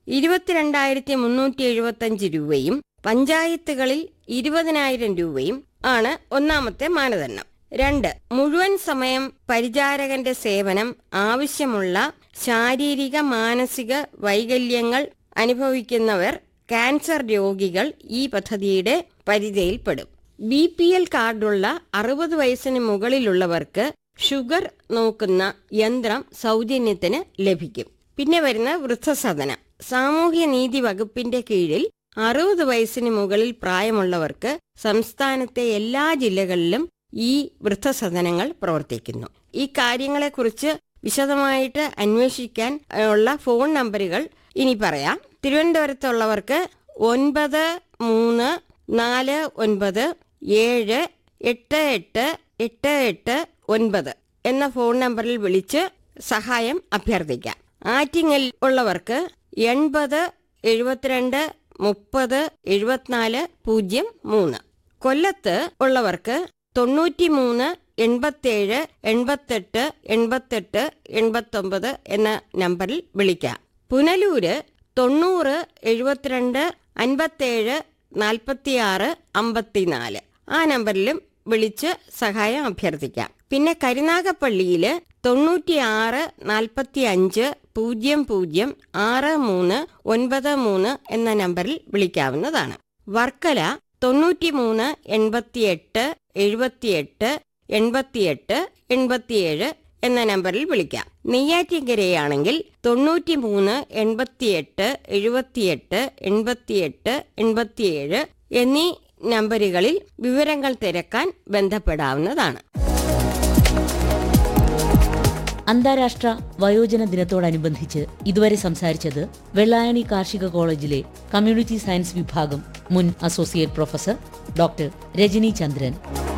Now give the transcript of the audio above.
ഇരുപത്തിരണ്ടായിരത്തി മുന്നൂറ്റി എഴുപത്തഞ്ച് രൂപയും പഞ്ചായത്തുകളിൽ ഇരുപതിനായിരം രൂപയും ആണ് ഒന്നാമത്തെ മാനദണ്ഡം രണ്ട് മുഴുവൻ സമയം പരിചാരകന്റെ സേവനം ആവശ്യമുള്ള ശാരീരിക മാനസിക വൈകല്യങ്ങൾ അനുഭവിക്കുന്നവർ ക്യാൻസർ രോഗികൾ ഈ പദ്ധതിയുടെ പരിധിയിൽപ്പെടും ബി പി എൽ കാർഡുള്ള അറുപത് വയസ്സിന് മുകളിലുള്ളവർക്ക് ഷുഗർ നോക്കുന്ന യന്ത്രം സൗജന്യത്തിന് ലഭിക്കും പിന്നെ വരുന്ന വൃദ്ധസദനം സാമൂഹ്യ നീതി വകുപ്പിന്റെ കീഴിൽ അറുപത് വയസ്സിന് മുകളിൽ പ്രായമുള്ളവർക്ക് സംസ്ഥാനത്തെ എല്ലാ ജില്ലകളിലും ഈ വൃദ്ധസദനങ്ങൾ പ്രവർത്തിക്കുന്നു ഈ കാര്യങ്ങളെക്കുറിച്ച് വിശദമായിട്ട് അന്വേഷിക്കാൻ ഉള്ള ഫോൺ നമ്പറുകൾ ഇനി പറയാം തിരുവനന്തപുരത്തുള്ളവർക്ക് ഒൻപത് മൂന്ന് നാല് ഒൻപത് ഏഴ് എട്ട് എട്ട് എട്ട് എട്ട് ഒൻപത് എന്ന ഫോൺ നമ്പറിൽ വിളിച്ച് സഹായം അഭ്യർത്ഥിക്കാം ആറ്റിങ്ങൽ ഉള്ളവർക്ക് എൺപത് എഴുപത്തിരണ്ട് മുപ്പത് എഴുപത്തിനാല് പൂജ്യം മൂന്ന് കൊല്ലത്ത് ഉള്ളവർക്ക് തൊണ്ണൂറ്റി മൂന്ന് എൺപത്തേഴ് എൺപത്തെട്ട് എൺപത്തെട്ട് എൺപത്തൊമ്പത് എന്ന നമ്പറിൽ വിളിക്കാം പുനലൂര് തൊണ്ണൂറ് എഴുപത്തിരണ്ട് അൻപത്തേഴ് നാൽപ്പത്തിയാറ് അമ്പത്തിനാല് ആ നമ്പറിലും വിളിച്ച് സഹായം അഭ്യർത്ഥിക്കാം പിന്നെ കരുനാഗപ്പള്ളിയില് തൊണ്ണൂറ്റിയാറ് നാൽപ്പത്തി അഞ്ച് പൂജ്യം പൂജ്യം ആറ് മൂന്ന് ഒൻപത് മൂന്ന് എന്ന നമ്പറിൽ വിളിക്കാവുന്നതാണ് വർക്കല തൊണ്ണൂറ്റി മൂന്ന് എൺപത്തിയെട്ട് എഴുപത്തിയെട്ട് എൺപത്തിയെട്ട് എൺപത്തിയേഴ് എന്ന നമ്പറിൽ വിളിക്കാം നെയ്യാറ്റിൻകരയാണെങ്കിൽ തൊണ്ണൂറ്റി മൂന്ന് എൺപത്തിയെട്ട് എഴുപത്തിയെട്ട് എൺപത്തിയെട്ട് എൺപത്തിയേഴ് എന്നീ നമ്പറുകളിൽ വിവരങ്ങൾ തിരക്കാൻ ബന്ധപ്പെടാവുന്നതാണ് അന്താരാഷ്ട്ര വയോജന ദിനത്തോടനുബന്ധിച്ച് ഇതുവരെ സംസാരിച്ചത് വെള്ളായണി കാർഷിക കോളേജിലെ കമ്മ്യൂണിറ്റി സയൻസ് വിഭാഗം മുൻ അസോസിയേറ്റ് പ്രൊഫസർ ഡോക്ടർ രജനി ചന്ദ്രൻ